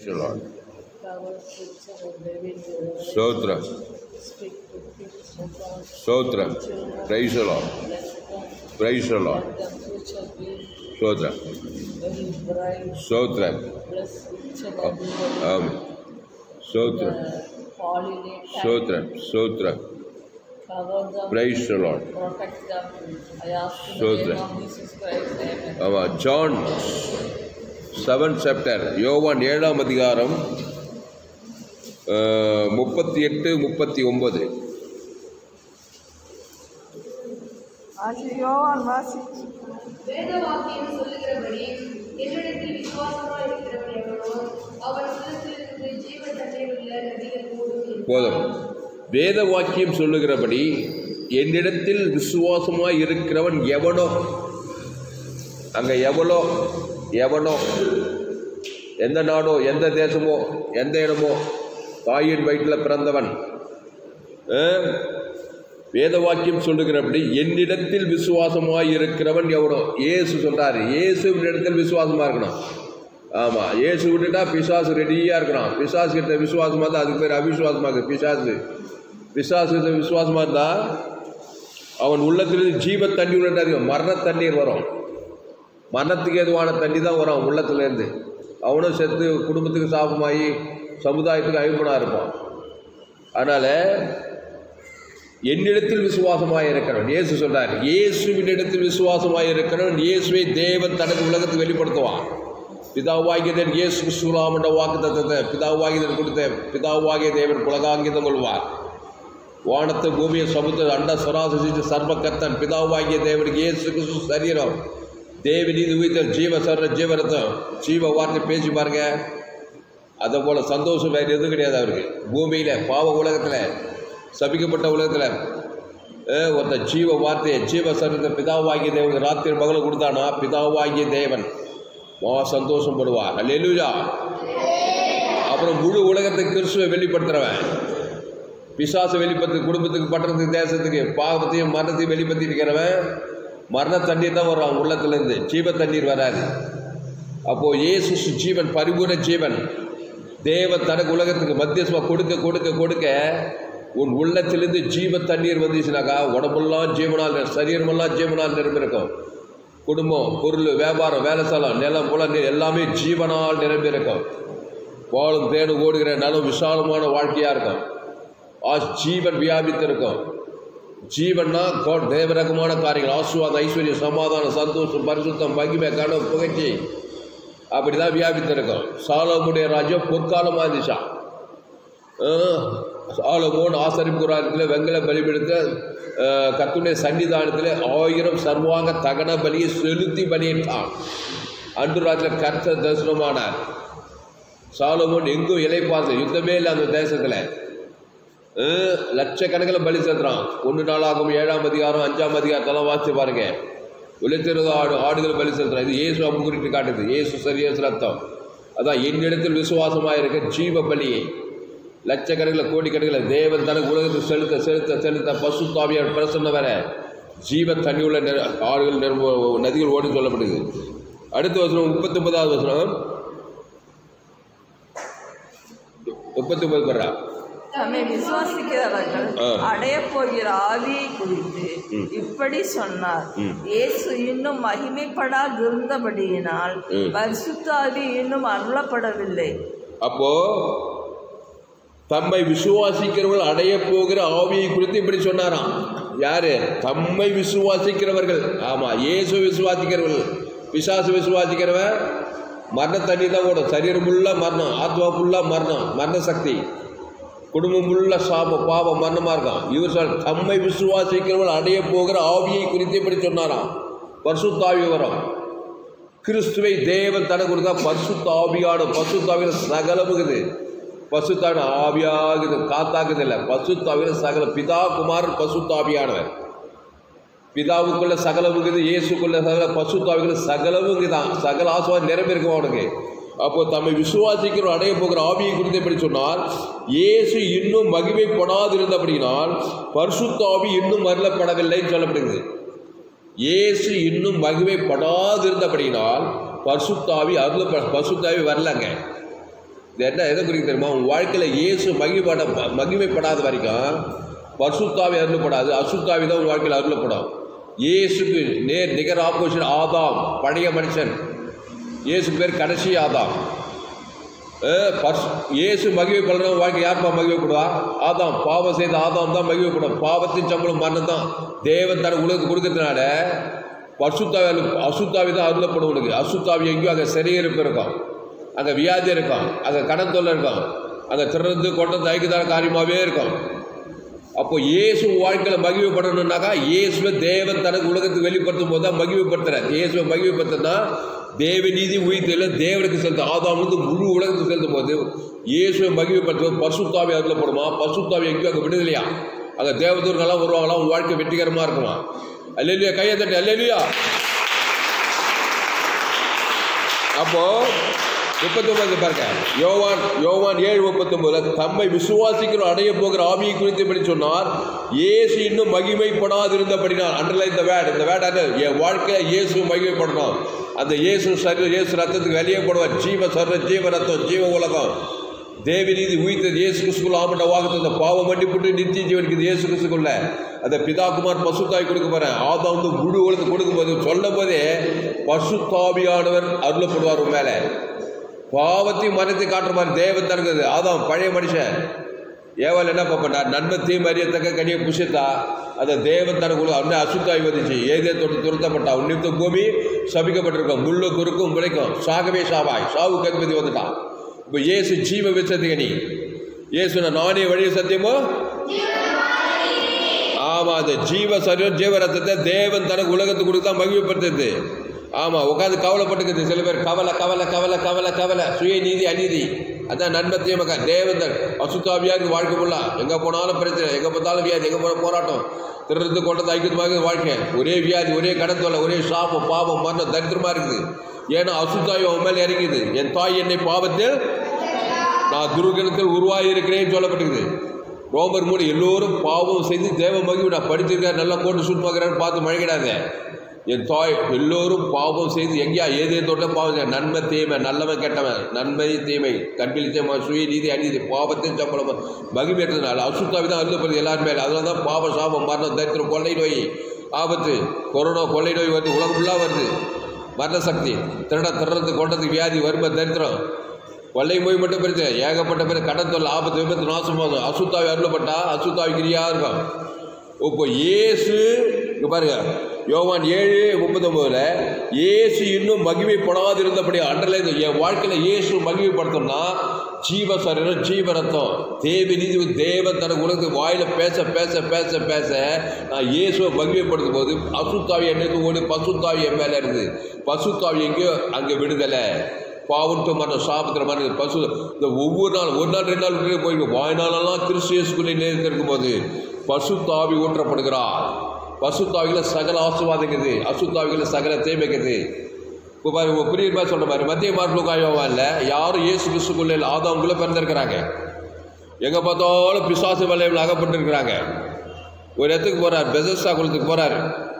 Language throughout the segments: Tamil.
Praise the Lord. Our scripture of David, uh, Stotram. speak to kids of God, Stotram. Praise the Lord. bless them, Praise the Lord. let them future be Stotram. very bright, Stotram. bless each and Am- everybody. Amen. Stotram. Uh, pollinate and Stotram. Stotram. cover them, Praise the Lord. protect them. I ask in the Stotram. name of Jesus Christ, amen. ஆமாம் ஜான் செவன் சாப்டர் யோவான் ஏழாம் அதிகாரம் அஹ், முப்பத்தி எட்டு முப்பத்தி ஒன்பது அது யோவான் வாசிச்சு வேத வாக்கியம் சொல்லுகிறபடி என்னிடத்தில் விசுவாசமாய் இருக்கிறவன் எவனோ அவன் உள்ளத்திலிருந்து ஜீவ தண்ணீர் உள்ள நதிகள் ஓடும் போதும் வேத வாக்கியம் சொல்லுகிறபடி என்னிடத்தில் விசுவாசமாய் இருக்கிறவன் எவனோ அங்கே எவனோ எவனோ எந்த நாடோ எந்த தேசமோ எந்த இடமோ தாயின் வயிற்றில் பிறந்தவன் அஹ், வேத வாக்கியம் சொல்லுகிறபடி என்னிடத்தில் விசுவாசமாய் இருக்கிறவன் எவனோ இயேசு சொல்றாரு இயேசுவின் இடத்தில் விசுவாசமா இருக்கணும் ஆமா இயேசு விட்டுட்டா பிசாசு ரெடியா இருக்கணும் பிசாசு கிட்ட விசுவாசமா இருந்தா அதுக்கு பேர் அவிசுவாசமா இருக்கு பிசாசு பிசாசு கிட்ட விசுவாசமா இருந்தா அவன் உள்ளத்திலிருந்து ஜீவ தண்ணி உள்ள மரண தண்ணீர் வரும் மரணத்துக்கு எதுவான தண்ணி தான் வரும் அவன் உள்ளத்துலேருந்து அவனும் செத்து குடும்பத்துக்கு சாபமாகி சமுதாயத்துக்கு அழிப்பனாக இருப்பான் அதனால் என்னிடத்தில் விசுவாசமாக இருக்கிறவன் இயேசு சொல்றார் இயேசுவின் இடத்தில் விசுவாசமாக இருக்கிறவன் இயேசுவை தேவன் தனது உலகத்துக்கு வெளிப்படுத்துவான் பிதாவாகியதன் இயேசு கிறிஸ்துராமண்ட வாக்கு தத்தத்தை பிதாவாகியதன் கொடுத்த பிதாவாகிய தேவன் புலகாங்கிதம் கொள்வார் வானத்தை பூமியை சமுத்திர அண்ட சராசரி சர்வ கர்த்தன் பிதாவாகிய தேவனுக்கு இயேசு கிறிஸ்து சரீரம் தேவநீதி உயிர்த்தல் ஜீவ சர்ற ஜீவரத்தம் ஜீவ வார்த்தை பேசி பாருங்க அதை போல சந்தோஷம் வேறு எதுவும் கிடையாது அவருக்கு பூமியில் பாவ உலகத்தில் சபிக்கப்பட்ட உலகத்தில் அஹ், ஒருத்தன் ஜீவ வார்த்தையை ஜீவ சர்வத்தை பிதாவாகிய தேவனுக்கு ராத்திரி பகல கொடுத்தானா பிதாவாகிய தேவன் மகா சந்தோஷம் படுவார் அல்லேலூயா அப்புறம் முழு உலகத்துக்கு கிறிஸ்துவை வெளிப்படுத்துறவன் பிசாசு வெளிப்படுத்து குடும்பத்துக்கு பட்டணத்துக்கு தேசத்துக்கு பாவத்தையும் மரணத்தையும் வெளிப்படுத்தி இருக்கிறவன் மரண தண்ணீர் தான் வரும் அவன் உள்ளத்துலேருந்து ஜீவ தண்ணீர் வராது அப்போ இயேசு சு- ஜீவன் பரிபூர்ண ஜீவன் தேவன் தனக்கு உலகத்துக்கு மத்தியஸ்மா கொடுக்க கொடுக்க கொடுக்க உன் உள்ளத்திலிருந்து ஜீவ தண்ணீர் வந்துச்சுனாக்கா உடம்பெல்லாம் ஜீவனால் நிர- சரீரமெல்லாம் ஜீவனால் நிரம்பியிருக்கும் குடும்பம் பொருள் வியாபாரம் வேலை ஸ்தலம் நிலம் புலம் நீர் எல்லாமே ஜீவனால் நிரம்பியிருக்கும் வாழும் தேனு ஓடுகிற நலம் விசாலமான வாழ்க்கையாக இருக்கும் ஆ ஜீவன் வியாபித்திருக்கும் ஜீவன்னா God தேவரகமான காரியங்கள் ஆசுவாத ஐஸ்வர்யம் சமாதானம் சந்தோஷம் பரிசுத்தம் மகிமை கனவு புகழ்ச்சி அப்படிதான் வியாபித்திருக்கும் சாலமுடைய ராஜ்யம் பொற்காலமாக இருந்துச்சான் ஆஹ், சாலமோன் ஆசரிப்புராத்தில் வெங்கல பலிபெடுத்த கத்துடைய சன்னிதானத்தில் ஆயிரம் சர்வாங்க தகன பலியை செலுத்தி பலியிட்டான் அன்று ராத்திரில கர்த்த தரிசனமானார் சாலமோன் எங்கும் இலைப்பாச யுத்தமே இல்லை அந்த தேசத்தில் அஹ், லட்சக்கணக்கில் பலி செலுத்துறான் ஒன்று நாளாகும் ஏழாம் அதிகாரம் அஞ்சாம் அதிகாரத்தெல்லாம் வாசிச்சு பாருங்க உழைத்திருந்த ஆடு ஆடுகள் பலி செலுத்துறான் இது இயேசு அமுகுறிட்டு காட்டுது இயேசு சரியேசு ரத்தம் அதான் என்னிடத்தில் விசுவாசமாக இருக்க ஜீவ பலியை லட்சக்கணக்கில் கோடிக்கணக்கில் தேவன் தனக்கு உலகத்தில் செலுத்த செலுத்த செலுத்த பசு தாவியார் பிரசன்ன வர ஜீவ தண்ணி உள்ள நெ- ஆடுகள் நிரம்ப நதிகள் ஓடி சொல்லப்படுது அடுத்த வசனம் முப்பத்தி ஒன்பதாவது வசனம் முப்பத்தி ஒன்பது பர்றா தம்மை விசுவாசிக்கிறவர்கள் ஆ. அடைய போகிற ஆவியை குறித்து ம். இப்படி சொன்னார் ம். இயேசு இன்னும் மகிமைப்படாதிருந்தபடியினால் ம். பரிசுத்த ஆவி இன்னும் அருளப்படவில்லை அப்போ தம்மை விசுவாசிக்கிறவர்கள் அடைய போகிற ஆவியை குறித்து இப்படி சொன்னாராம் யாரு தம்மை விசுவாசிக்கிறவர்கள் ஆமா இயேசு விசுவாசிக்கிறவர்கள் பிசாசு விசுவாசிக்கிறவன் மரண தண்ணி தான் ஓடும் சரீரம் ஃபுல்லா மரணம் ஆத்மா ஃபுல்லா மரணம் மரண சக்தி குடும்பம் ஃபுல்லா சாபம் பாவம் மரணமா இருக்கும் இவர் சொல் தம்மை விசுவாசிக்கிறவர்கள் அடைய போகிற ஆவியை குறித்து இப்படி சொன்னாராம் பரிசுத்தாவி வரும் கிறிஸ்துவை தேவன் தனக்கு கொடுத்தா பசுத்த ஆவியான பசுத்தாவில சகலமுகுது பசுத்தாவின ஆவியாகுது காத்தாக்குது இல்லை பசுத்தாவில சகல பிதா குமாரன் பசுத்தாவியானவர் பிதாவுக்குள்ள சகலமுகுது இயேசுக்குள்ள சகல பசுத்தாவிக்குள்ள சகலமுங்குதான் சகல ஆசுவான் நிரம்பியிருக்கும் அவனுக்கு அப்போ தம்மை விசுவாசிக்கிற அடைய போகிற ஆவியை குறித்து எப்படி சொன்னால் இயேசு இன்னும் மகிமைப்படாதிருந்தபடியினால் பரிசுத்த ஆவி இன்னும் மருளப்படவில்லைன்னு சொல்லப்படுகிறது இயேசு இன்னும் மகிமைப்படாதிருந்தபடியினால் பரிசுத்தாவி அருள் பரிசுத்தாவி வரலங்க இது என்ன எதை குறிக்க தெரியுமா உன் வாழ்க்கையில் இயேசு மகிமைப்பட மகிமைப்படாத வரைக்கும் பசுத்தாவி அருளப்படாது அசுத்தாவி தான் உன் வாழ்க்கையில் அருளப்படும் இயேசுக்கு நேர் நிகர் ஆப்போசிட் ஆதாம் பழைய மனுஷன் இயேசு பேர் கடைசி ஆதாம் அஹ் பர்ஸ் இயேசு மகிமைப்படுறவன் வாழ்க்கை யார்ப்பா மகிமைப்படுவா ஆதாம் பாவம் செய்த ஆதாம் தான் மகிமைப்படும் பாவத்தின் சம்பளம் மரணம் தான் தேவன் தன உலகத்துக்கு கொடுக்கறதுனால பசுத்தாவி அசுத்தாவி தான் அருளப்படும் உனக்கு அசுத்தாவி எங்கேயும் அங்கே சிறையிருப்பு இருக்கும் அங்கே வியாதி இருக்கும் அங்கே கடன் தொல்லை இருக்கும் அங்கே திறந்து கொண்டது ஐக்கியதான காரியமாகவே இருக்கும் அப்போ இயேசு வாழ்க்கையில் மகிமைப்படணும்னாக்கா இயேசுவை தேவன் தனக்கு உலகத்துக்கு வெளிப்படுத்தும் போது தான் மகிமைப்படுத்துறார் இயேசுவை மகிமைப்படுத்தினா தேவ நீதி உயிர்த்தல தேவனுக்கு செலுத்த ஆதாமுக்கு முழு உலகத்துக்கு செலுத்தும் போது இயேசுவை மகிமைப்படுத்தும் பசுத்தாவி அருளப்படுமா பசுத்தாவி எங்கேயும் அங்கே விடுதலையா அங்கே தேவதூர்கள்லாம் வருவாங்களாம் உன் வாழ்க்கை வெற்றிகரமாக இருக்குமா அல்லையா கையை தட்டி அல்லையா அப்போ முப்பத்தொன்பது பாருங்க யோவான் யோவான் ஏழு முப்பத்தொன்பதுல தம்மை விசுவாசிக்கிற அடைய போகிற ஆவியை குறித்து எப்படி சொன்னார் இயேசு இன்னும் மகிமைப்படாதிருந்தபடினால் அண்டர்லைன் இந்த வேட் இந்த வேட் அது என் வாழ்க்கையில இயேசு மகிமைப்படணும் அந்த இயேசு சரி இயேசு ரத்தத்துக்கு வெளியே போடுவார் ஜீவ சர்வ ஜீவ ரத்தம் ஜீவ உலகம் தேவி நீதி உயிர்த்தது இயேசு கிறிஸ்துக்குள்ள ஆமண்ட வாகத்தை அந்த பாவம் மன்னிப்புட்டு நித்திய ஜீவனுக்கு இயேசு கிறிஸ்துக்குள்ள அந்த பிதாகுமார் பசுத்தாய் கொடுக்க போறேன் ஆதாம் வந்து முழு உலகத்து கொடுக்கும் போது சொல்லும் போதே பசுத்தாவியானவர் அருளப்படுவார் உன் மேலே பாவத்தையும் மனத்தை காட்டுற மாதிரி தேவன் தருகிறது ஆதாம் பழைய மனுஷன் ஏவாள் என்ன பார்ப்பா நன்மை தீமை அறியத்தக்க கனியை புஷித்தா அந்த தேவன் தனக்குள்ள அவனே அசுத்தாய் வந்துச்சு ஏதே தொட்டு துரத்தப்பட்டா உன்னித்த பூமி சபிக்கப்பட்டிருக்கும் முள்ளு குறுக்கும் முளைக்கும் சாகவே சாவாய் சாவுக்கு அதிபதி வந்துட்டான் இப்போ இயேசு ஜீவ விசத்துக்கு நீ இயேசு நானே வழி சத்தியமோ ஆமா அந்த ஜீவ சரீரம் ஜீவ ரத்தத்தை தேவன் தனக்கு உலகத்துக்கு கொடுத்தா மகிழ்ப்படுத்துது ஆமா உட்காந்து கவலைப்பட்டுக்குது சில பேர் கவலை கவலை கவலை கவலை கவலை சுய நீதி அநீதி அதான் நன்மை தீமக தேவன் தான் அசுத்தாவியா இருக்கு வாழ்க்கை ஃபுல்லா எங்க போனாலும் பிரச்சனை எங்க பார்த்தாலும் வியாதி எங்க போன போராட்டம் திருறது கொண்டது ஐக்கியமாக வாழ்க்கை ஒரே வியாதி ஒரே கடத்தொலை ஒரே சாபம் பாவம் மரணம் தரித்திரமா இருக்குது ஏன்னா அசுத்தாவி அவன் மேல இறங்குது என் தாய் என்னை பாவத்தில் நான் துருகணத்தில் உருவாகி இருக்கிறேன்னு சொல்லப்பட்டிருக்குது ரோமர் மூணு எல்லோரும் பாவம் செய்து தேவ மகிழ்வு நான் படிச்சிருக்கேன் நல்லா கோட்டு சுட்டுமாக்கிறேன்னு பார்த்து மழகிடாத என் தாய் எல்லோரும் பாவம் செய்து எங்கேயா ஏதே தோட்ட பாவம் செய்ய நன்மை தீமை நல்லவன் கெட்டவன் நன்மை தீமை கற்பிலித்தேமா சுய நீதி அநீதி பாவத்தின் சம்பளம் மகிழ்மையற்றதுனால அசுத்தாவி தான் அருளப்படுது எல்லாரும் மேலே அதனால தான் பாவ சாபம் மரணம் தரித்திரம் கொள்ளை நோய் ஆபத்து கொரோனா கொள்ளை நோய் வருது உலகம் ஃபுல்லாக வருது மரண சக்தி திருட திருறது கொண்டது வியாதி வறுமை தரித்திரம் கொள்ளை நோய் மட்டும் பெருது ஏகப்பட்ட பேர் கடன் தொல்லை ஆபத்து விபத்து நாசமாகும் அசுத்தாவி அருளப்பட்டா அசுத்தாவி கிரியா இருக்கும் இப்போ இயேசு இங்க பாருங்க யோவான் ஏழு முப்பத்தொம்போதுல இயேசு இன்னும் மகிமைப்படாதிருந்தபடி அண்டர்லைன் என் வாழ்க்கையில் இயேசு மகிமைப்படுத்தணும்னா ஜீவ சரீரம் ஜீவ ரத்தம் தேவி நீதி தேவன் தனக்கு உலகத்துக்கு வாயில பேச பேச பேச பேச நான் இயேசுவை மகிமைப்படுத்தும் போது அசுத்தாவி என்னது ஓடி பசுத்தாவி என் மேலே இருக்குது பசுத்தாவி எங்கேயோ அங்கே விடுதலை பாவத்து மரணம் சாபத்திர மரணம் பசு இந்த ஒவ்வொரு நாள் ஒரு நாள் ரெண்டு நாள் விட்டு போயிருக்கு வாய்நாளெல்லாம் கிறிஸ்டியஸ்குள்ளே நேர்ந்திருக்கும் போது பசு தாவி ஊற்றப்படுகிறார் பசு தாவியில் சகல ஆசுவாதங்குது அசுத்தாவிகளில் சகல தேவைக்குது இப்போ பாரு இப்போ புரியுமா சொல்ற மாதிரி மத்திய மார்புக்காயோவா இல்லை யாரும் இயேசு கிறிஸ்துக்குள்ளே இல்லை ஆதாமுக்குள்ளே பிறந்திருக்கிறாங்க எங்கே பார்த்தாலும் பிசாசு வலையில் அகப்பட்டிருக்கிறாங்க ஒரு இடத்துக்கு போகிறார் பெசஸ்டா குளத்துக்கு போகிறார்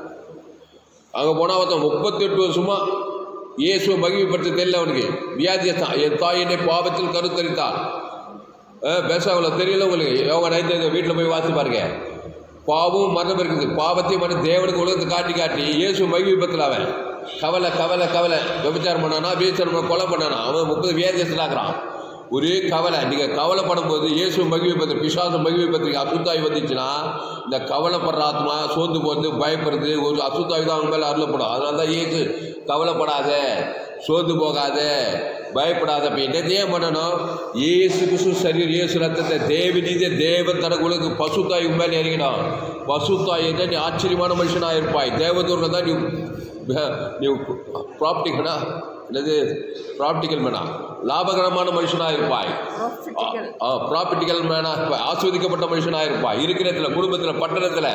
அங்கே போனால் ஒருத்தன் முப்பத்தெட்டு வருஷமா இயேசுவை மகிமைப்படுத்த தெரியல அவனுக்கு வியாதியத்தான் என் தாய் என்னை பாவத்தில் கருத்தரித்தாள் பேசாவில் தெரியல உங்களுக்கு யோகா நைட்டு வீட்டில் போய் வாசி பாருங்க பாவமும் மரணம் இருக்குது பாவத்தையும் மரணம் தேவனுக்கு உலகத்தை காட்டி காட்டி இயேசு மகிமைப்படுத்தல அவன் கவலை கவலை கவலை விபச்சாரம் பண்ணானா விபச்சாரம் கொலை பண்ணானா அவன் முப்பது வியாதியத்தில் ஆகிறான் ஒரே கவலை நீங்கள் கவலைப்படும் போது இயேசு மகிழ்வு பிசாசு மகிழ்வு பத்திரிக்கை அசுத்தாய் வந்துச்சுன்னா இந்த கவலைப்படுற ஆத்மா சோர்ந்து போகிறது பயப்படுறது ஒரு அசுத்தாய் தான் அவங்க மேலே அருளப்படும் அதனால தான் இயேசு கவலைப்படாத சோர்ந்து போகாத பயப்படாத இப்போ என்னத்தையே பண்ணணும் இயேசு கிறிஸ்து சரீர் இயேசு ரத்தத்தை தேவி நீதிய தேவன் தனக்கு உலகு பசுத்தாய் உன் மேலே இறங்கிடும் பசுத்தாய் என்ன நீ ஆச்சரியமான மனுஷனாக இருப்பாய் தேவதூரில் தான் நீ நீ ப்ராப்டிக்கனா என்னது ப்ராப்டிக்கல் மேனா லாபகரமான மனுஷனாக இருப்பாய் Prophetical. ப்ராப்பர்ட்டிக்கல் மேனாக இருப்பாய் ஆஸ்வதிக்கப்பட்ட மனுஷனாக இருப்பாய் இருக்கிற இடத்துல குடும்பத்தில் பட்டணத்தில்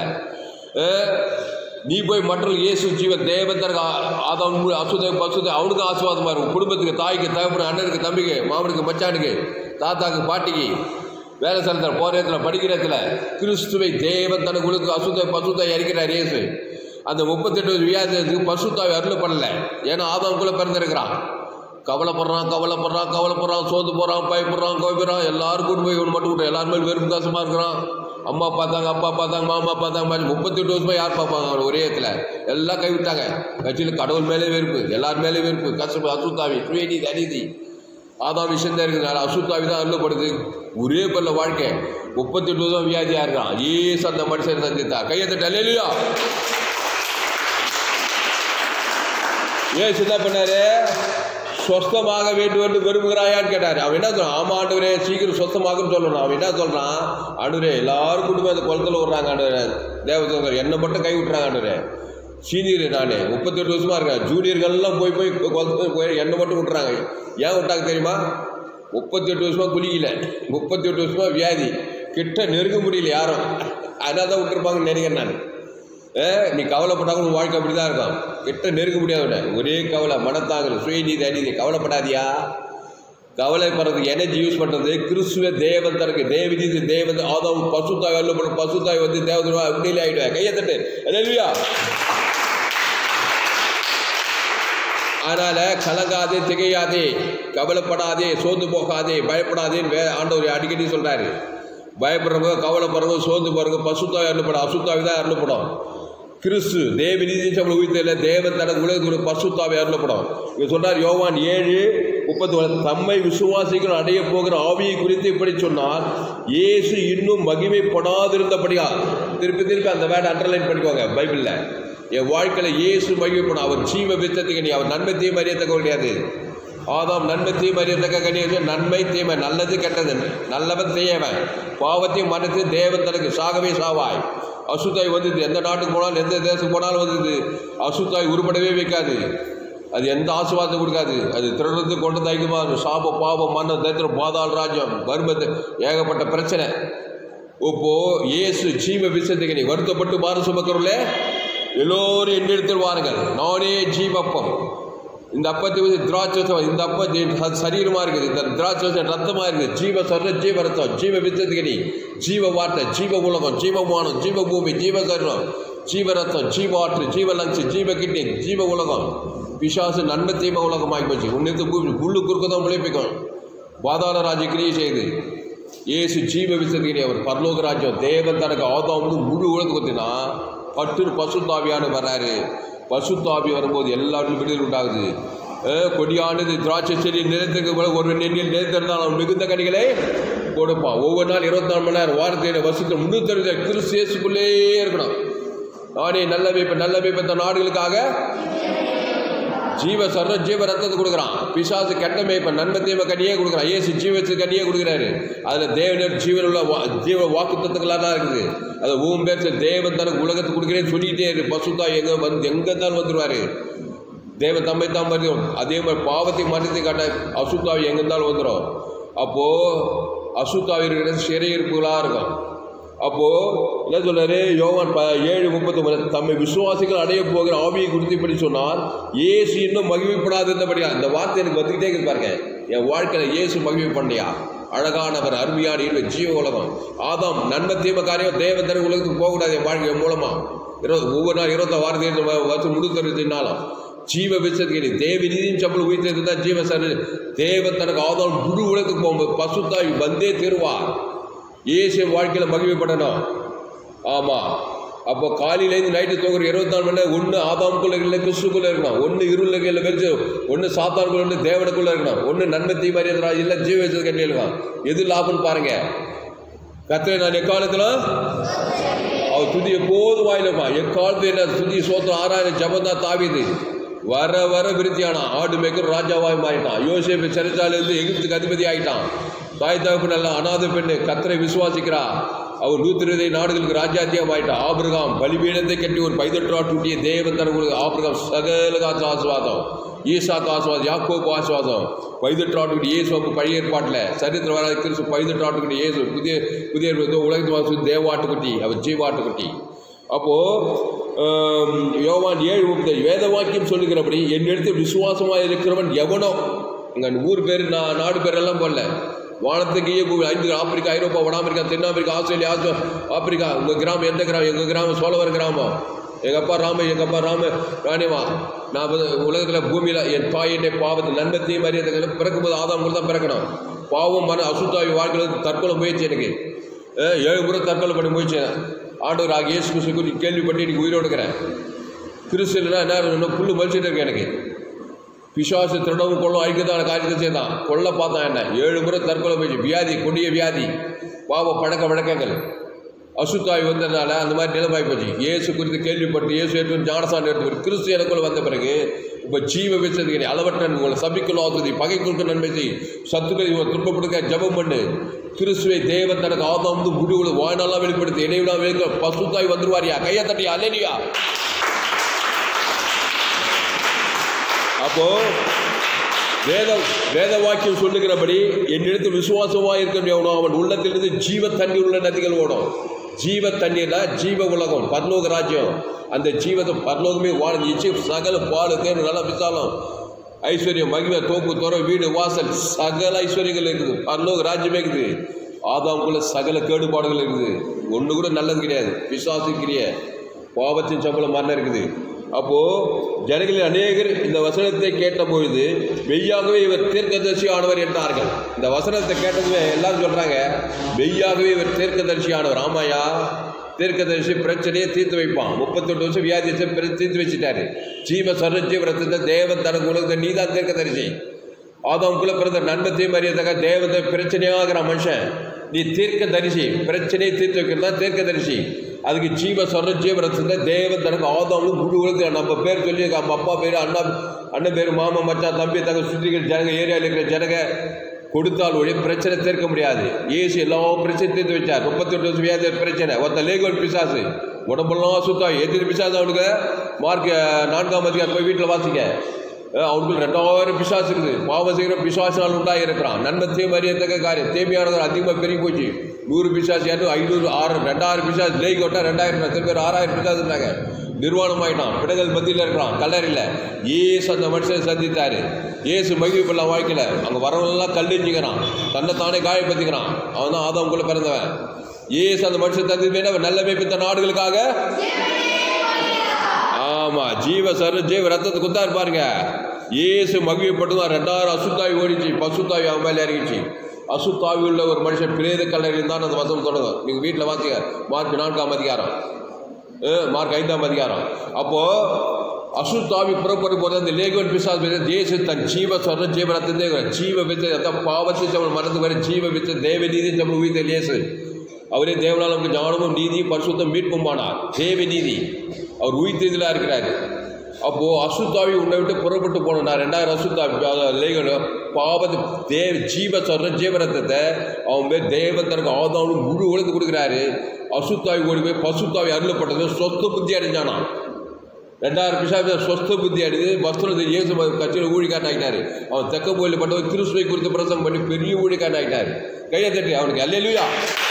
நீ போய் மற்ற இயேசு ஜீவ தேவத்தருக்கு ஆதம் அசுத பசுத அவனுக்கு ஆசுவாதமாக இருக்கும் குடும்பத்துக்கு தாய்க்கு தகப்பன அண்ணனுக்கு தம்பிக்கு மாமனுக்கு மச்சானுக்கு தாத்தாக்கு பாட்டிக்கு வேலை ஸ்தலத்தில் போகிற இடத்துல படிக்கிற இடத்துல கிறிஸ்துவை தேவன் தனக்கு உலக அசுத்த பசுத்தை இறக்கிறார் இயேசு அந்த முப்பத்தெட்டு வியாதிக்கு பசுத்தாவை அருள் பண்ணல ஏன்னா ஆதாமுக்குள்ளே பிறந்திருக்கிறான் கவலைப்படுறான் கவலைப்படுறான் கவலைப்படுறான் சோர்ந்து போகிறான் பயப்படுறான் கோபிடுறான் எல்லாரும் கூட்டு போய் இவன் மட்டும் விட்டு எல்லாரும் மேல் வெறுப்பு காசமாக இருக்கிறான் அம்மா பார்த்தாங்க அப்பா பார்த்தாங்க மாமா பார்த்தாங்க பாரு, முப்பத்தி எட்டு வருஷமா யார் பார்ப்பாங்க அவர் ஒரே இடத்துல எல்லாம் கைவிட்டாங்க கட்சியில் கடவுள் மேலே வெறுப்பு எல்லார் மேலே வெறுப்பு கஷ்டம் அசுத்தாவி சுயநீதி அநீதி ஆதாம் விஷயம் தான் இருக்குது அசுத்தாவி தான் அருளப்படுது ஒரே பல்ல வாழ்க்கை முப்பத்தி எட்டு வருஷம் வியாதியாக இருக்கான் ஏசு அந்த மனுஷன் சந்தித்தார் கையை தட்ட இல்லையா ஏசு என்ன பண்ணாரு சொஸ்தமாக வேண்டும் என்று விரும்புகிறாயான்னு கேட்டார் அவன் என்ன சொல்றான் ஆமா ஆண்டவரே சீக்கிரம் சொஸ்தமாகுன்னு சொல்லணும் அவன் என்ன சொல்றான் ஆண்டவரே எல்லாரும் குடும்பம் அந்த குளத்துல விடுறாங்க ஆண்டவரே தேவதூதர் என்னை மட்டும் கை விட்டுறாங்க ஆண்டவரே சீனியர் நான் முப்பத்தி எட்டு வருஷமா இருக்கேன் ஜூனியர்கள்லாம் போய் போய் குளத்துல போய் என்னை மட்டும் விட்டுறாங்க ஏன் விட்டாங்க தெரியுமா முப்பத்தி எட்டு வருஷமா குளிக்கல முப்பத்தி எட்டு வருஷமா வியாதி கிட்ட நெருங்க முடியல யாரும் அதனால தான் விட்டுருப்பாங்கன்னு நினைக்கிறேன் நான் ஏ, நீ கவலைப்பட்டாங்க உன் வாழ்க்கை அப்படி தான் இருக்கும் கிட்ட நெருங்க முடியாதுட ஒரே கவலை மனத்தாங்கல் சுயநீதி அநீதி கவலைப்படாதியா கவலைப்படுறதுக்கு எனர்ஜி யூஸ் பண்ணுறது கிறிஸ்துவ தேவன் தனக்கு தேவநீதி தேவன் ஆதம் பசுத்தாய் அல்லப்படும் பசுத்தாய் வந்து தேவதா அப்படியே ஆகிடுவேன் கையை தட்டு இல்லையா அதனால கலங்காதே திகையாதே கவலைப்படாதே சோர்ந்து போகாதே பயப்படாதேன்னு வே ஆண்டவர் அடிக்கடி சொல்றாரு பயப்படுறவங்க கவலைப்படுறவங்க சோர்ந்து போறவங்க பசுத்தாய் அருளப்படும் அசுத்தாவி தான் அருளப்படும் கிறிஸ்து தேவ நீதி சபை உயிர்த்தல தேவன் தனக்கு உலகத்துடைய பசுத்தாவை அருளப்படும் இங்க சொல்றார் யோவான் ஏழு முப்பத்தி ஒன்று தம்மை விசுவாசிகள் அடைய போகிற ஆவியை குறித்து இப்படி சொன்னார் இயேசு இன்னும் மகிமைப்படாதிருந்தபடியா திருப்பி திருப்பி அந்த வேர்டை அண்டர்லைன் பண்ணிக்கோங்க பைபிளில் என் வாழ்க்கையில இயேசு மகிமைப்படும் அவர் ஜீவ வித்தத்துக்கு நீ அவர் நன்மை தீமை அறியத்தக்க கிடையாது ஆதாம் நன்மை தீமை அறியத்தக்க கனியது நன்மை தீமை நல்லது கெட்டது நல்லவன் செய்யவன் பாவத்தையும் மனத்து தேவன் தனக்கு சாகவே சாவாய் அசுத்தாய் வந்தது எந்த நாட்டுக்கு போனாலும் எந்த தேசத்துக்கு போனாலும் வந்தது அசுத்தாய் உருப்படவே வைக்காது அது எந்த ஆசுவாதத்தை கொடுக்காது அது திருடத்து கொண்டு தைக்குமா சாப பாவம் மன்ன தரித்திரம் பாதாள் ராஜ்யம் வறுமத்து ஏகப்பட்ட பிரச்சனை இப்போ இயேசு ஜீவ விஷயத்துக்கு நீ வருத்தப்பட்டு மாறு சுமக்கிறோம்ல எல்லோரும் என்னிடத்தில் வாருங்கள் நானே ஜீவப்பம் இந்த அப்பத்தை வந்து திராட்சம் இந்த அப்பம் இது சரீரமா இருக்குது இந்த திராட்சம் ரத்தமா இருக்குது ஜீவ சர்ற ஜீவ ரத்தம் ஜீவ வித்தத்துக்கு நீ ஜீவ வார்த்தை ஜீவ உலகம் ஜீவ மானம் ஜீவ பூமி ஜீவ சரீரம் ஜீவ ரத்தம் ஜீவ ஆற்று ஜீவ லங்ஸ் ஜீவ கிட்னி ஜீவ உலகம் பிசாசு நன்மை தீம உலகம் ஆகி போச்சு உன்னிடத்து பூமி புல்லு குறுக்க தான் முளைப்பிக்கும் பாதாள ராஜ்ய கிரியை செய்யுது இயேசு ஜீவ விசதிகிரி அவர் பரலோக ராஜ்யம் தேவன் தனக்கு ஆதாம் வந்து முழு உலகத்து கொத்தினா பட்டு பசுத்தாவியான வர்றாரு பசுத்தாவி வரும்போது எல்லாருக்கும் விடுதலை உண்டாகுது அஹ் கொடியானது திராட்சை செடி நிலத்துக்கு போல ஒரு நெண்ணில் நிலத்திருந்தால் அவன் மிகுந்த கனிகளை கொடுப்பான் ஒவ்வொரு நாள் இருபத்தி நாலு மணி நேரம் வாரத்தில் வருஷத்தில் முன்னூத்தி கிறிஸ்து இயேசுக்குள்ளே இருக்கணும் நானே நல்ல வைப்பு நல்ல வைப்பு இந்த நாடுகளுக்காக ஜீவ சர்வ ஜீவ ரத்தத்தை கொடுக்குறான் பிசாசு கெட்ட மேய்ப்பன் நன்மை தீம கனியே கொடுக்குறான் ஏசு ஜீவத்து கனியே கொடுக்குறாரு அதில் தேவனர் ஜீவன் உள்ள வா- ஜீவ வாக்கு தத்துக்களாக தான் இருக்குது அது ஊம் பேர் தேவன் தனக்கு உலகத்துக்கு கொடுக்குறேன்னு சொல்லிக்கிட்டே இருக்கு பசுத்தா எங்க வந்து எங்க இருந்தாலும் வந்துருவாரு தேவன் தம்மை தான் வருவோம் அதே மாதிரி பாவத்தை மரணத்தை காட்ட அசுத்தாவி எங்க இருந்தாலும் வந்துடும் அப்போ அசுத்தாவி இருக்கிறது சிறையிருப்புகளாக இருக்கும் அப்போ என்ன சொல்றாரு யோவான் ப ஏழு முப்பத்தி ஒன்பது தம்மை விசுவாசிகள் அடைய போகிற ஆவியை குறித்து இப்படி சொன்னார் இயேசு இன்னும் மகிமைப்படாது இருந்தபடியா இந்த வார்த்தை எனக்கு வந்துக்கிட்டே இருக்குது பாருங்க என் வாழ்க்கையில இயேசு மகிமை பண்ணியா அழகானவர் அருமையான இன்ப ஜீவ உலகம் ஆதாம் நன்மை தீம காரியம் தேவன் தனக்கு உலகத்துக்கு போகக்கூடாது என் வாழ்க்கை மூலமா இருபது ஒவ்வொரு நாள் இருபத்தி வாரத்தை வருஷம் முன்னூத்தி ஜீவ விசத்துக்கு தேவ நீதியின் சம்பளம் உயிர்த்தது தான் ஜீவ சரி தேவன் தனக்கு ஆதாம் முழு உலகத்துக்கு போகும்போது பசுத்தாய் வந்தே தருவார் இயேசு வாழ்க்கையில் மகிமைப்படணும் ஆமாம் அப்போ காலையிலேருந்து நைட்டு தூங்குற இருபத்தி நாலு மணி நேரம் ஒன்று ஆதாமுக்குள்ள இல்லை கிறிஸ்துக்குள்ள இருக்கணும் ஒன்று இருளுக்கு இல்லை வெச்சு ஒன்று சாத்தானுக்குள்ள ஒன்று தேவனுக்குள்ள இருக்கணும் ஒன்று நன்மை தீ மரியாதை இல்லை ஜீவ வச்சது கட்டி இருக்கணும் எது லாபம்னு பாருங்க கத்திரை நான் எக்காலத்தில் அவர் துதி எப்போதும் வாயிலப்பா எக்காலத்தில் என்ன துதி சோத்திரம் ஆறாயிரம் ஜபம் தான் தாவிது வர வர விருத்தியானா ஆடு மேய்க்கிற ராஜாவாய் மாறிட்டான் யோசேப்பு சிறைச்சாலையிலிருந்து எகிப்துக்கு அதிபதி ஆயிட்டான் தாய் தகப்பு நல்ல அநாத பெண்ணு கத்தரை விசுவாசிக்கிறா அவர் நூத்தி இருபது நாடுகளுக்கு ராஜாத்தியம் ஆயிட்டான் ஆபிரகாம் பலிபீடத்தை கட்டி ஒரு பைதற்றாட்டுடைய தேவன் தனக்கு ஆபிரகாம் சகல காசு ஆசுவாதம் ஈசாக்கு ஆசுவாதம் யாக்கோப்பு ஆசுவாதம் பைதற்றாட்டுக்குடி இயேசு அப்போ பழைய ஏற்பாட்டில் சரித்திர வராத கிறிஸ்து பைதற்றாட்டுக்குடி இயேசு புதிய புதிய ஏற்பாடு உலகத்து வாசு தேவாட்டுக்குட்டி அவர் ஜீவாட்டுக்குட்டி அப்போ ஆம், யோவான் ஏழு முப்பது வேத வாக்கியம் சொல்லுகிறபடி என்னிடத்தில் விசுவாசமாக இருக்கிறவன் எவனோ அங்கே ஊர் பேர் நான் நாடு பேரெல்லாம் போடல வானத்துக்கு ஈய பூமி ஐந்து ஆப்பிரிக்கா ஐரோப்பா வட அமெரிக்கா தென் அமெரிக்கா ஆஸ்திரேலியா ஆஸ்திரே- ஆப்பிரிக்கா உங்கள் கிராமம் எந்த கிராமம் எங்கள் கிராமம் சோழவர் கிராமம் எங்கள் அப்பா ராம எங்கள் அப்பா ராம ராணிவா நான் வந்து உலகத்தில் பூமியில் என் தாய் என்னை பாவத்தில் நன்மத்தையும் மரியாதை பிறக்கும்போது ஆதாம் கூட தான் பிறக்கணும் பாவம் மன அசுத்தாவி வாழ்க்கையில் தற்கொலை முயற்சி எனக்கு அஹ் ஏழு முறை தற்கொலை பண்ணி முயற்சி ஆண்டவர் ஆகிய இயேசு கிறிஸ்து குறித்து கேள்விப்பட்டு இன்னைக்கு உயிரோடு இருக்கிறேன் கிறிஸ்து இல்லைன்னா என்ன இருக்கணும்? புல்லு மலிச்சிட்டு இருக்கு எனக்கு பிசாசு திருடவும் கொள்ளும் அழிக்கதான காரியத்தை செய்தான் கொல்ல பார்த்தான் என்ன ஏழு முறை தற்கொலை போயிடுச்சு வியாதி கொடிய வியாதி பாவ பழக்க வழக்கங்கள் அசுத்தாய் வந்ததுனால அந்த மாதிரி நிலைமாய் போச்சு இயேசு குறித்து கேள்விப்பட்டு இயேசு எடுத்து ஞானசான் எடுத்து கிறிஸ்து எனக்குள்ள வந்த பிறகு இப்போ ஜீவ வச்சதுக்கு அளவற்ற உங்களை சபிக்குள் ஆகுதி பகை கொடுக்க நன்மை செய் சத்துக்களை இவன் துன்பப்படுக்க ஜெபம் பண்ணு கிறிஸ்துவை தேவன் தனக்கு ஆதாம் வந்து முடிவுகளை வாழ்நாளாக வெளிப்படுத்தி இடைவிடா வெளிக்க பசுத்தாய் வந்துருவாரியா கையை தட்டியா அலேனியா அப்போ வேத வேத வாக்கியம் சொல்லுகிறபடி என்னிடத்தில் விசுவாசமாக இருக்க எவனோ அவன் உள்ளத்திலிருந்து ஜீவ தண்ணீர் உள்ள நதிகள் ஓடும் ஜீவ தண்ணீர்னா ஜீவ உலகம் பரலோக ராஜ்யம் அந்த ஜீவத்தை பரலோகமே வாழ்ந்து இச்சு சகல பாலு தேன் நல்லா விசாலம் ஐஸ்வர்யம் மகிமை தோப்பு துறை வீடு வாசல் சகல ஐஸ்வர்யங்கள் இருக்குது பரலோக ராஜ்யமே இருக்குது ஆதாமுக்குள்ள சகல கேடுபாடுகள் இருக்குது ஒன்று கூட நல்லது கிடையாது விசுவாசிக்கிறிய பாவத்தின் சம்பளம் மரணம் இருக்குது அப்போ ஜனங்களில் அநேகர் இந்த வசனத்தை கேட்டபொழுது மெய்யாகவே இவர் தீர்க்கதரிசி ஆனவர் என்றார்கள் இந்த வசனத்தை கேட்டதுமே எல்லாரும் சொல்றாங்க மெய்யாகவே இவர் தீர்க்கதரிசி ஆனவர் ஆமாயா தீர்க்கதரிசி பிரச்சனையை தீர்த்து வைப்பான் முப்பத்தெட்டு வருஷம் வியாதியத்தை பிற- தீர்த்து வச்சுட்டாரு ஜீவ சரஜீவ ரத்தத்தை தேவன் தனக்கு உலகத்தை நீதான் தீர்க்கதரிசி ஆதாமுக்குள்ள பிறந்த நண்பத்தையும் அறியத்தக்க தேவத்தை பிரச்சனையாகிற மனுஷன் நீ தீர்க்க தரிசி பிரச்சனையை தீர்த்து வைக்கிறதா தீர்க்க தரிசி அதுக்கு ஜீவ சொல்ற ஜீவரத்தை தேவன் தனக்கு ஆதாமும் முழு உலகத்துல நம்ம பேர் சொல்லி நம்ம அப்பா பேர் அண்ணா அண்ணன் பேர் மாமா மச்சான் தம்பி தங்க சுற்றிக்கிற ஜனங்க ஏரியாவில் இருக்கிற ஜனங்க கொடுத்தால் ஒழிய பிரச்சனை தீர்க்க முடியாது ஏசு எல்லா பிரச்சனையும் தீர்த்து வச்சார் முப்பத்தெட்டு வருஷம் வியாதி பிரச்சனை ஒருத்த லேகோல் பிசாசு உடம்பெல்லாம் சுத்தம் எத்தனை பிசாசு அவனுக்கு மார்க் அஹ், நான்காம் அதிகாரம் போய் வீட்டில் வாசிக்க அஹ் அவனுக்கு ரெண்டாயிரம் பிசாசு இருக்குது பாவம் செய்கிற பிசாசினால் உண்டாகி இருக்கிறான் நன்மத்தையும் அறியத்தக்க காரியம் தேவையானது அதிகமாக பெருகி போச்சு நூறு பிசாசு இரநூறு ஐநூறு ஆறு ரெண்டாயிரம் பிசாசு லேக் விட்டா ரெண்டாயிரம் எத்தனை பேர் ஆறாயிரம் பிசாசு இருந்தாங்க நிர்வாணம் ஆயிட்டான் பிடங்கள் மத்தியில் இருக்கிறான் கல்லறையில் ஏசு அந்த மனுஷனை சந்தித்தாரு ஏசு மகிழ்வுள்ள வாழ்க்கையில் அங்கே வரவெல்லாம் கல்லெஞ்சிக்கிறான் தன்னை தானே காயப்படுத்திக்கிறான் அவன் தான் ஆதாமுக்குள்ள பிறந்தவன் ஏசு அந்த மனுஷன் தந்தி நல்ல மேய்ப்பித்த நாடுகளுக்காக ஆமா ஜீவ சர ஜீவ ரத்தத்தை குத்தாரு பாருங்க ஏசு மகிழ்ப்பட்டு ரெண்டாயிரம் அசுத்தாவி ஓடிச்சு பசுத்தாவி அவன் மேலே இறங்கிச்சு அசுத்தாவி உள்ள ஒரு மனுஷன் பிரேத கல்லறையில் தான் அந்த வசனம் தொடங்கும் நீங்க வீட்டில் வாசிங்க மார்க் நான்காம் அதிகாரம் அஹ், மார்க் ஐந்தாம் அதிகாரம் அப்போ அசுத்தாவி புறப்படும் போது அந்த லேகவன் பிசாஸ் தேசு தன் ஜீவ சொல்ற ஜீவ ரத்தத்தை ஜீவ வித்து அதான் பாவத்தை சம்பளம் மறந்து வர ஜீவ வித்து தேவ நீதி சம்பளம் உயிர்த்த லேசு அவரே தேவனால் நமக்கு ஞானமும் நீதியும் பரிசுத்தம் மீட்புமானார் தேவ நீதி அவர் உயிர்த்ததில் இருக்கிறாரு அப்போ அசுத்தாவி உன்னை விட்டு புறப்பட்டு போனோம் நான் ரெண்டாயிரம் அசுத்தாவி லேகன் பாவத்தை தேவ ஜீவ சொல்ற ஜீவரத்தத்தை அவன் பேர் தேவன் தனக்கு ஆதாவும் முழு உலகத்து கொடுக்குறாரு அசுத்தாவி ஓடி போய் பசுத்தாவி அருளப்பட்டது சொத்து புத்தி அடைஞ்சானா ரெண்டாயிரம் பிசாபி சொஸ்த புத்தி அடைந்து வஸ்திரத்தை இயேசு கட்சியில் ஊழிக்காரன் ஆகிட்டாரு அவன் தெக்க கோயிலில் பட்டவன் கிறிஸ்துவை குறித்து பிரசங்கம் பண்ணி பெரிய ஊழிக்காரன் ஆகிட்டாரு கையை தட்டி அவனுக்கு அல்லேலூயா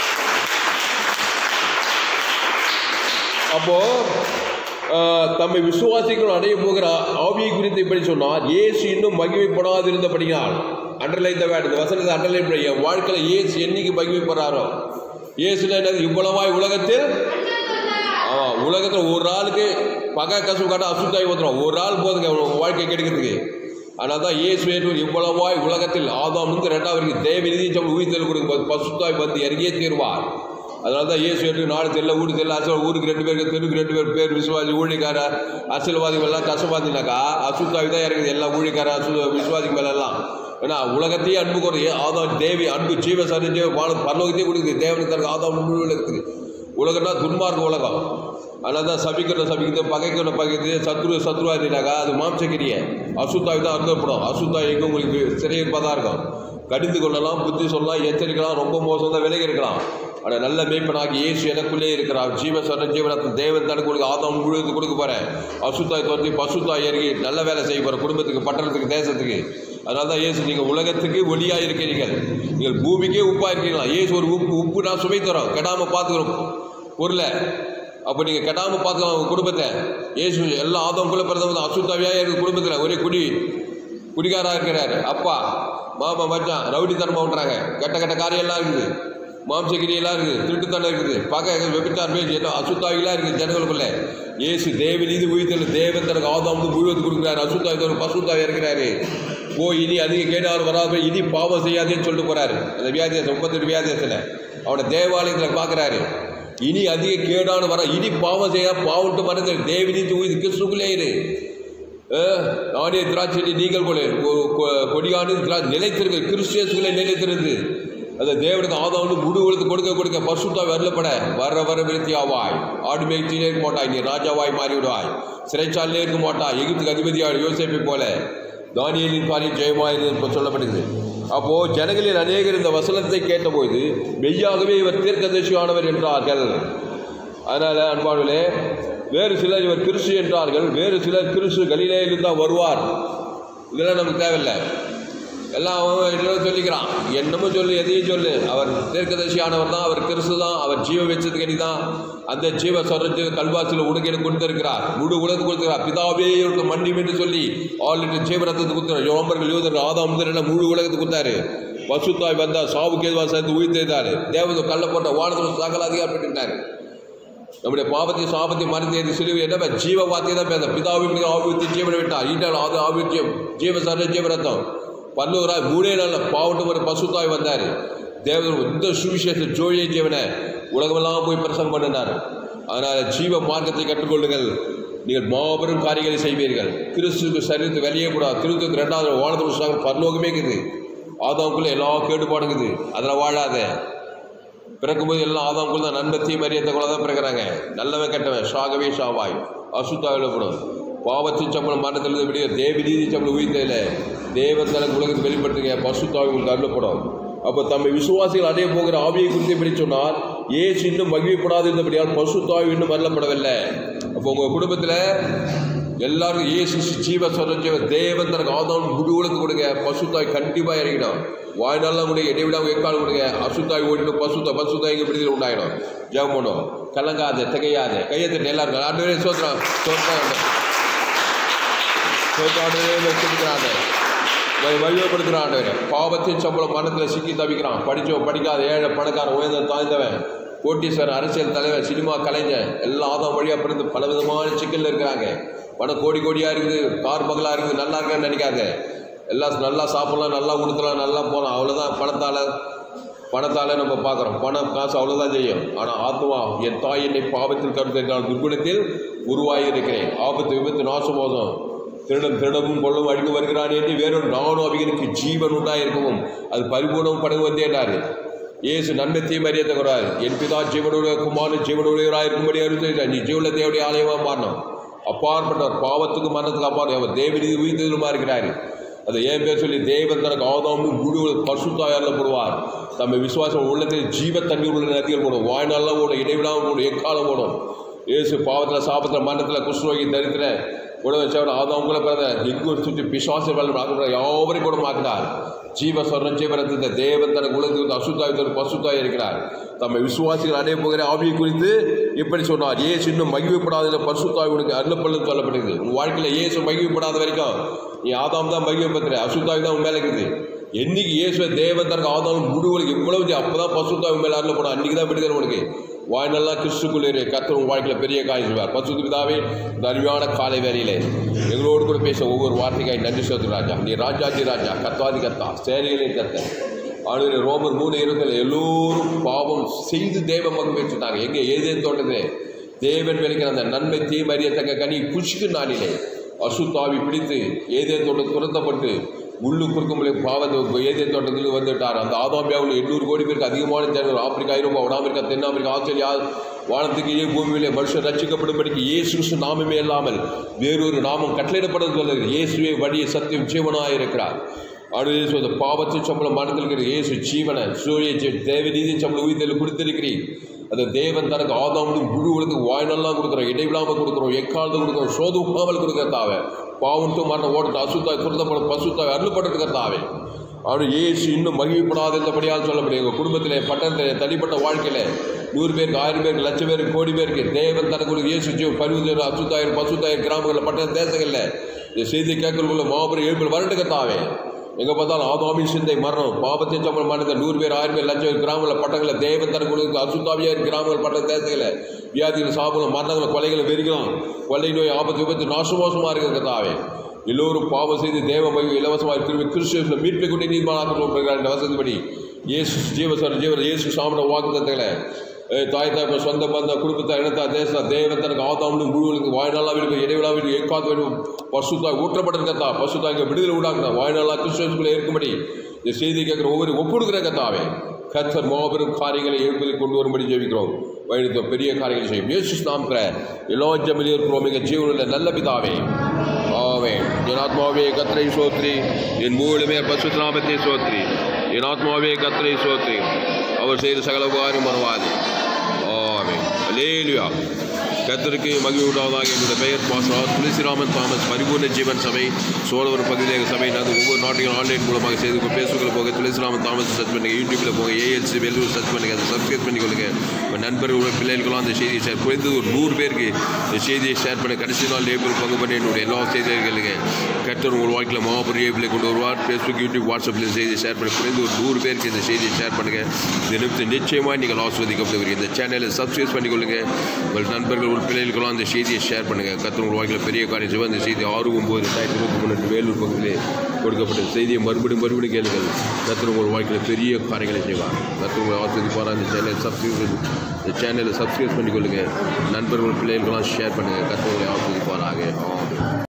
அப்போ ஆஹ், தம்மை விசுவாசிகள் அடைய போகிற ஆவியை குறித்து இப்படி சொன்னார் இயேசு இன்னும் மகிமைப்படாதிருந்தபடியால் அண்டர்லைன் த வேர்ட் இந்த வசனத்தை அண்டர்லைன் பண்ணி என் வாழ்க்கையில் இயேசு என்னைக்கு மகிமைப்படுறாரோ இயேசுல என்னது இவ்வளவாய் உலகத்தில் ஆமா உலகத்தில் ஒரு ஆளுக்கு பகை கசு காட்ட அசுத்தாய் வந்துடும் ஒரு ஆள் போதுங்க உங்க வாழ்க்கை கெடுக்கிறதுக்கு ஆனால் தான் இயேசு ஏற்று இவ்வளவாய் உலகத்தில் ஆதாம் வந்து ரெண்டாவது தேவ நிதி சம் உயிர்த்தல் கொடுக்கும் பசுத்தாய் வந்து இறங்கியே தீர்வார் அதனால தான் இயேசு ஏற்று நாடு தெரியல ஊரு தெரியல அரசியல் ஊருக்கு ரெண்டு பேருக்கு தெருக்கு ரெண்டு பேர் பேர் விசுவாசி ஊழிக்கார அரசியல்வாதிகள் எல்லாம் கஷ்டப்பாத்தினாக்கா அசுத்தாவி தான் இறங்குது எல்லா ஊழிக்கார அசு விசுவாசி மேல எல்லாம் ஏன்னா உலகத்தையே அன்பு குறைய ஆதாம் தேவி அன்பு ஜீவ சரி ஜீவ வாழும் பரலோகத்தையே கொடுக்குது தேவனுக்கு தனக்கு ஆதாம் முழு இருக்குது உலகம்னா துன்மார்க்க உலகம் அதனால தான் சபிக்கிற சபிக்கிறது பகைக்கிற பகைக்கிறது சத்ரு சத்ருவா இருந்தாக்கா அது மாம்சக்கிரிய அசுத்தாவி தான் அருந்தப்படும் அசுத்தாவி எங்கே உங்களுக்கு சிறையிருப்பாக தான் இருக்கும் கடிந்து கொள்ளலாம் புத்தி சொல்லலாம் எச்சரிக்கலாம் ரொம்ப மோசம் தான் விலகி இருக்கலாம் ஆனால் நல்ல மேய்ப்பனாகி இயேசு எனக்குள்ளே இருக்கிறார் ஜீவ சொன்ன ஜீவனத்தின் தேவன் தனக்கு உங்களுக்கு ஆதாம் முழுவதுக்கு கொடுக்க போகிறேன் அசுத்தாய் தோற்றி பசுத்தாய் இறங்கி நல்ல வேலை செய்ய போகிற குடும்பத்துக்கு பட்டணத்துக்கு தேசத்துக்கு அதனால தான் இயேசு நீங்கள் உலகத்துக்கு ஒளியாக இருக்கிறீர்கள் நீங்கள் பூமிக்கே உப்பாக இருக்கிறீங்களா இயேசு ஒரு உப்பு உப்பு நான் சுமை தரோம் கெடாமல் பார்த்துக்கிறோம் பொருளை அப்போ நீங்கள் கெடாமல் பார்த்துக்கலாம் உங்கள் குடும்பத்தை இயேசு எல்லா ஆதவங்களுக்குள்ள பிறந்தவங்க அசுத்தாவியாக இருக்குது குடும்பத்தில் ஒரே குடி குடிகாராக இருக்கிறாரு அப்பா மாமா மச்சான் ரவுடித்தனமாக விட்றாங்க கெட்ட கெட்ட காரியம் எல்லாம் இருக்குது மாம்சகிரியெல்லாம் இருக்குது திருட்டுத்தனம் இருக்குது பகை வெப்பிட்டார் பேச்சு எல்லாம் அசுத்தாவிலாம் இருக்குது ஜனங்களுக்குள்ள இயேசு தேவநீதி உயிர்த்தல் தேவன் தனக்கு ஆதாம் முழுவது கொடுக்குறாரு அசுத்தாவி ஒரு பசுத்தாவி இருக்கிறாரு ஓ இனி அதிக கேடாறு வராது இனி பாவம் செய்யாதேன்னு சொல்லிட்டு போறாரு அந்த வியாதியத்தில் முப்பத்தெட்டு வியாதியத்தில் அவனை தேவாலயத்தில் பார்க்குறாரு இனி அதிக கேடான வர இனி பாவம் செய்யா பாவம்ட்டு மறந்து தேவநீதி உயிர் கிறிஸ்துக்குள்ளே இரு அஹ், நானே திராட்சை நீங்கள் போல கொ- கொ- கொடியானு திரா நிலைத்திருக்கு கிறிஸ்டியன்ஸுகளை நிலைத்திருந்து அந்த தேவனுக்கு ஆதாவுன்னு முழு உழுத்து கொடுக்க கொடுக்க பசுத்தா வரலப்பட வர வர விருத்தி ஆவாய் ஆடு மேய்ச்சிலே இருக்க மாட்டாய் நீ ராஜாவாய் மாறி விடுவாய் சிறைச்சாலே இருக்க மாட்டாய் எகிப்துக்கு அதிபதியாய் யோசேப்பை போல தானியலின் பாரின் ஜெயமாய் என்று சொல்லப்படுகிறது அப்போ ஜனங்களில் அநேகர் இந்த வசனத்தை கேட்டபோது மெய்யாகவே இவர் தீர்க்கதரிசியானவர் என்றார்கள் அதனால அன்பானவர்களே வேறு சிலர் இவர் கிறிஸ்து என்றார்கள் வேறு சிலர் கிறிஸ்து கலிலேயிலிருந்து தான் வருவார் இதெல்லாம் நமக்கு தேவையில்லை எல்லாம் அவன் என்னமோ சொல்லிக்கிறான் என்னமோ சொல்லு எதையும் சொல்லு அவர் தீர்க்கதரிசியானவர் தான் அவர் கிறிஸ்து தான் அவர் ஜீவ வச்சதுக்கு தான் அந்த ஜீவ சொல்றது கல்வாசியில் உனக்கு கொடுத்திருக்கிறார் முழு உலகத்துக்கு கொடுத்திருக்கிறார் பிதாவே இவருக்கு மன்னியும் என்று சொல்லி ஆல் லிட்டர் ஜீவரத்துக்கு கொடுத்தார் யோம்பர்கள் யூதர் ஆதாம் முதல் எல்லாம் முழு உலகத்துக்கு கொடுத்தாரு பசுத்தாய் வந்தா சாவுக்கு எதுவாக சேர்ந்து உயிர் செய்தார் தேவதை கள்ள போட்ட வானத்தில் சகல அதிகாரப்பட்டிருந்தார் நம்முடைய பாவத்தை சாபத்தை மறைந்தது சிலுவை என்ன ஜீவ வார்த்தை தான் பேச பிதாவின் ஆவித்து ஜீவனை விட்டார் ஈட்டால் அது ஆவித்தியம் ஜீவ சர ஜீவரத்தம் பல்லூராய் மூணே நாளில் பாவட்டு ஒரு பசுத்தாய் வந்தார் தேவன் இந்த சுவிசேஷ ஜோழியை ஜீவனை உலகமெல்லாம் போய் பிரசங்கம் பண்ணினார் அதனால் ஜீவ மார்க்கத்தை கற்றுக்கொள்ளுங்கள் நீங்கள் மாபெரும் காரியங்களை செய்வீர்கள் கிறிஸ்துக்கு சரீரத்தை வெளியே கூடாது கிறிஸ்துக்கு ரெண்டாவது வானத்தில் புஸ்தகம் பரலோகமே இருக்குது ஆதாவுக்குள்ள எல்லா கேடுபாடுங்குது அதில் வாழாத பிறக்கும்போது எல்லாம் ஆதாம்குள்ள தான் நன்மை தீமரியத்தை கூட தான் பிறக்கிறாங்க நல்லவன் கெட்டவன் ஷாகவே ஷாவாய் அசுத்தாவில் போடும் பாவத்தின் சம்பளம் மரணத்திலிருந்து விடிய தேவி நீதி சம்பளம் உயிர்த்தையில் தேவன் தனக்கு உலகத்தை வெளிப்படுத்துங்க பசுத்தாவி உங்களுக்கு அருளப்படும் அப்போ தம்மை விசுவாசிகள் அடைய போகிற ஆவியை குறித்து எப்படி சொன்னார் ஏசு இன்னும் மகிழ்ப்படாது இருந்தபடியால் பசுத்தாவி இன்னும் அருளப்படவில்லை அப்போ உங்கள் குடும்பத்தில் எல்லாருக்கும் இயேசு ஜீவ சொல்ற ஜீவ தேவன் தனக்கு ஆதாம் முழுவதுக்கு கொடுங்க பசுத்தாய் கண்டிப்பாக இறங்கிடும் வாய்நாளெலாம் கொடுங்க இடைவிடாம எக்காலம் கொடுங்க அசுத்தாய் ஓடிடும் பசுத்த பசுத்தாய் எங்கள் விடுதலை உண்டாயிடும் ஜெபம் பண்ணும் கலங்காத திகையாத கையை தட்டி எல்லாரும் ஆண்டு வரை சோத்திரம் சோத்திரம் சோத்தாண்டே வச்சிருக்கிறாங்க வழிவப்படுத்துகிறான் ஆண்டவர் பாவத்தின் சம்பளம் மனத்தில் சிக்கி தவிக்கிறான் படித்தவன் படிக்காத ஏழை பணக்காரன் உயர்ந்த தாழ்ந்தவன் கோட்டீஸ்வரன் அரசியல் தலைவர் சினிமா கலைஞர் எல்லாம் ஆதாம் வழியாக பிறந்து பல விதமான சிக்கலில் இருக்கிறாங்க பணம் கோடி கோடியாக இருக்குது கார் பங்களா இருக்குது நல்லா இருக்கான்னு நினைக்காத எல்லாம் நல்லா சாப்பிடலாம் நல்லா உடுத்தலாம் நல்லா போகலாம் அவ்வளோதான் பணத்தால் பணத்தால் நம்ம பார்க்குறோம் பணம் காசு அவ்வளோதான் செய்யும் ஆனால் ஆத்மா என் தாய் என்னை பாவத்தில் கருத்திருக்கால் துர்குணத்தில் உருவாகி இருக்கிறேன் ஆபத்து விபத்து நாசமோதம் திருடம் திருடமும் கொள்ளும் அழிவு வருகிறான் என்று வேறொரு நானும் அவைகளுக்கு ஜீவன் உண்டாயிருக்கவும் அது பரிபூர்ணம் படகு வந்தேனாரு இயேசு நன்மை தீமறியத்தை கூறாரு என் பிதா ஜீவனுடைய குமாரன் ஜீவனுடையவராக இருக்கும்படி அறிவித்தார் நீ ஜீவன தேவடைய ஆலயமாக மாறணும் அப்பாற்பட்டவர் பாவத்துக்கு மரணத்துக்கு அப்பாற்ப அவர் தேவனி உயிர்த்ததுமா இருக்கிறாரு அதை ஏன் பேர் சொல்லி தேவன் தனக்கு ஆதாமும் முழு பசுத்தாயாரில் போடுவார் நம்ம விசுவாசம் உள்ளத்தில் ஜீவ தண்ணீர் உள்ள நதிகள் போடும் வாழ்நாளெல்லாம் ஓடும் இடைவிடாமல் ஓடும் எக்காலம் ஓடும் இயேசு பாவத்தில் சாபத்தில் மரணத்தில் குஷ்ரோகி தரித்திர உடவை சேவன் ஆதாமுக்குள்ள பிறந்த எங்கும் சுற்றி பிசுவாச வல்ல யாவரையும் கூட மாற்றினார் ஜீவ சொர்ணம் ஜீவரத்தை தேவன் தனக்கு உலகத்துக்கு அசுத்தாய் பசுத்தாய் இருக்கிறார் தம்மை விசுவாசிகள் அடைய போகிற ஆவியை குறித்து இப்படி சொன்னார் ஏசு இன்னும் மகிழ்வுப்படாத பசுத்தாய் உனக்கு அருளப்பள்ளு சொல்லப்படுது உன் வாழ்க்கையில் ஏசு மகிழ்வுப்படாத வரைக்கும் நீ ஆதாம் தான் மகிழ்வுப்படுத்துற அசுத்தாய் தான் உன் மேலே இருக்குது என்னைக்கு இயேசுவை தேவன் தனக்கு ஆதாம் முழுவதுக்கு இவ்வளவு அப்பதான் பசுத்தாய் மேலே அருளப்படும் அன்னைக்கு தான் விடுதலை உனக்கு வாழ்நெல்லாம் கிறிஸ்துக்குள்ளே கர்த்தர் உன் வாழ்க்கையில் பெரிய காரியம் செய்வார் பசுத்து பிதாவே இந்த அருமையான காலை வேலையிலே எங்களோடு கூட பேச ஒவ்வொரு வார்த்தைக்காய் நன்றி சொல்த்து ராஜா நீ ராஜாதி ராஜா கர்த்தாதி கர்த்தா சேனைகளே கர்த்தர் ஆளுநர் ரோமர் மூணு இருபத்தில் எல்லோரும் பாவம் செய்து தேவ மகம் வச்சுட்டாங்க எங்கே ஏதேன் தோட்டது தேவன் விளைக்கிற அந்த நன்மை தீமறியத்தக்க கனி புஷ்கு நாளிலே அசுத்தாவி பிடித்து ஏதேன் தோட்டம் துரத்தப்பட்டு முள்ளு குறுக்கும்பலை பாவத்தை ஏதேன் தோட்டத்தில் வந்துவிட்டார் அந்த ஆதாமியாவில் எண்ணூறு கோடி பேருக்கு அதிகமான ஜனங்கள் ஆப்பிரிக்கா ஐரோப்பா வடாமெரிக்கா தென்னாப்பிரிக்கா ஆஸ்திரேலியா வானத்துக்கு ஏ பூமியிலே மனுஷன் ரட்சிக்கப்படும்படிக்கு இயேசு கிறிஸ்து நாமமே இல்லாமல் வேறொரு நாமம் கட்டளையிடப்படுவது சொல்லுகிறது இயேசுவே வழிய சத்தியம் ஜீவனாக இருக்கிறார் ஆண்டு சொல்ற பாவத்தின் சம்பளம் மனத்தில் இருக்கிற இயேசு ஜீவனை சூரிய தேவநீதி சம்பளம் உயிர்த்தல் கொடுத்திருக்கிறீர் அந்த தேவன் தனக்கு ஆதாமுடு முழு உலகத்துக்கு வாய்நெல்லாம் கொடுக்குறோம் இடைவிடாமல் கொடுக்குறோம் எக்காலத்து கொடுக்குறோம் சோது உப்பாமல் கொடுக்குற தாவே பாவன்ட்டு மரணம் ஓட்டத்தை அசுத்தாய் துரத்தப்படும் பசுத்தாய் அருளப்பட்டு தாவே அவனு இயேசு இன்னும் மகிழ்ப்படாதபடியால் சொல்லப்படும் எங்கள் குடும்பத்திலே பட்டணத்திலே தனிப்பட்ட வாழ்க்கையில நூறு பேருக்கு ஆயிரம் பேருக்கு லட்சம் பேருக்கு கோடி பேருக்கு தேவன் தனக்குள்ள இயேசு ஜீவ பருவத்தில் அசுத்தாயிரம் பசுத்தாயிரம் கிராமங்களில் பட்டண தேசங்களில் இந்த செய்தி கேட்கறதுக்குள்ள மாபெரும் எழுப்பில் வரட்டுக்கு தாவே எங்கே பார்த்தாலும் ஆதாமின் சிந்தை மரணம் பாபத்தின் சம்பளம் மரணத்தை நூறு பேர் ஆயிரம் பேர் லட்சம் பேர் கிராமங்களில் பட்டங்களில் தேவன் தரக்கூடிய அசுத்தாவியார் கிராமங்கள் பட்ட தேசத்தில் வியாதிகள் சாபலம் மரணங்களை கொலைகளை வெறுக்கலாம் கொள்ளை நோய் ஆபத்து விபத்து நாசமோசமாக இருக்கிற கதாவே எல்லோரும் பாவம் செய்து தேவ மகிழ்வு இலவசமாக திரும்பி கிறிஸ்துவ மீட்பை கொண்டு நீர்மானாக்க என்ற வசதிப்படி இயேசு ஜீவசர் ஜீவ இயேசு சாமன வாக்குத்தங்களை தாய் தாய்ப்ப சொந்த பந்த குடும்பத்தை இனத்தா தேசத்தா தேவன் தனக்கு ஆதாமும் முழுவதுக்கு வாழ்நாளா விடுப்பு இடைவிழா விடு ஏற்காத்து வேண்டும் பசுத்தாய் ஊற்றப்பட்டிருக்கத்தா பசுத்தாய் இங்கே விடுதலை உண்டாக்குதா வாழ்நாளா கிறிஸ்துவனுக்குள்ளே இருக்கும்படி இந்த செய்தி கேட்குற ஒவ்வொரு ஒப்புடுக்கிற கத்தாவே கத்தர் மாபெரும் காரியங்களை எழுப்பதை கொண்டு வரும்படி ஜெபிக்கிறோம் வழித்த பெரிய காரியங்களை செய்யும் இயேசு நாமக்கிற எல்லா ஜமிலே இருக்கிறோம் மிக ஜீவனுள்ள நல்ல பிதாவே ஆவே என் ஆத்மாவே கத்திரை சோத்ரி என் மூலமே பசு நாமத்தை சோத்ரி என் ஆத்மாவே கத்திரை சோத்ரி அவர் செய்த சகல உபகாரம் மறவாது ஆமே அலேலுயா கத்தருக்கு மகிழ்வு உண்டாவதாக என்னுடைய பெயர் பாஸ்டர் துளசிராமன் தாமஸ் பரிபூர்ண ஜீவன் சபை சோழவரம் பகுதியில் சபை அது ஒவ்வொரு நாட்டையும் ஆன்லைன் மூலமாக செய்து பேசுகளை போக துளசிராமன் தாமஸ் சர்ச் பண்ணுங்க யூடியூப்பில் போங்க ஏஎல்சி வெல்லூர் சர்ச் பண்ணுங்க அதை சப்ஸ்கிரைப் பண்ணிக்கொள்ளுங்க உங்கள் நண்பர்கள் பிள்ளைகளுக்கெல்லாம் அந்த செய்தியை ஷேர் குறைந்தது ஒரு நூறு பேருக்கு இந்த செய்தியை ஷேர் பண்ண கடைசி நாள் லேபிள் பங்கு பண்ணி என்னுடைய எல்லா செய்திகளுங்க கத்தர் உங்கள் வாழ்க்கையில் மாபெரிய ஏபிளை கொண்டு வருவார் ஃபேஸ்புக் யூடியூப் வாட்ஸ்அப்பில் செய்தியை ஷேர் பண்ணி குறைந்து ஒரு நூறு பேருக்கு இந்த செய்தியை ஷேர் பண்ணுங்கள் இந்த நிமிஷம் நிச்சயமாக நீங்கள் ஆஸ்வதிக்கப்படுவீங்க இந்த சேனலை சப்ஸ்கிரைப் பண்ணிக்கொள்ளுங்க உங்கள் நண்பர்கள் உங்கள் பிள்ளைகளுக்கெல்லாம் அந்த செய்தியை ஷேர் பண்ணுங்கள் கத்தர் உங்கள் வாழ்க்கையில் பெரிய காரியம் செய்வோம் இந்த செய்தி ஆறு ஒம்பது ரெண்டாயிரத்தி இருபத்தி மூணு வேலூர் பகுதியிலே கொடுக்கப்பட்ட செய்தியை மறுபடியும் மறுபடியும் கேளுங்கள் கத்தர் உங்கள் வாழ்க்கையில் பெரிய காரியங்களை செய்வார் கத்தர் உங்களை ஆஸ்வதிப்பார் அந்த சேனலை சப்ஸ்கிரைப் இந்த சேனலை சப்ஸ்கிரைப் பண்ணிக்கொள்ளுங்கள் நண்பர்கள் பிள்ளைகளுக்கெல்லாம் ஷேர் பண்ணுங்கள் கத்தர் உங்களை ஆஸ்வதிப்பாராக ஆமாம்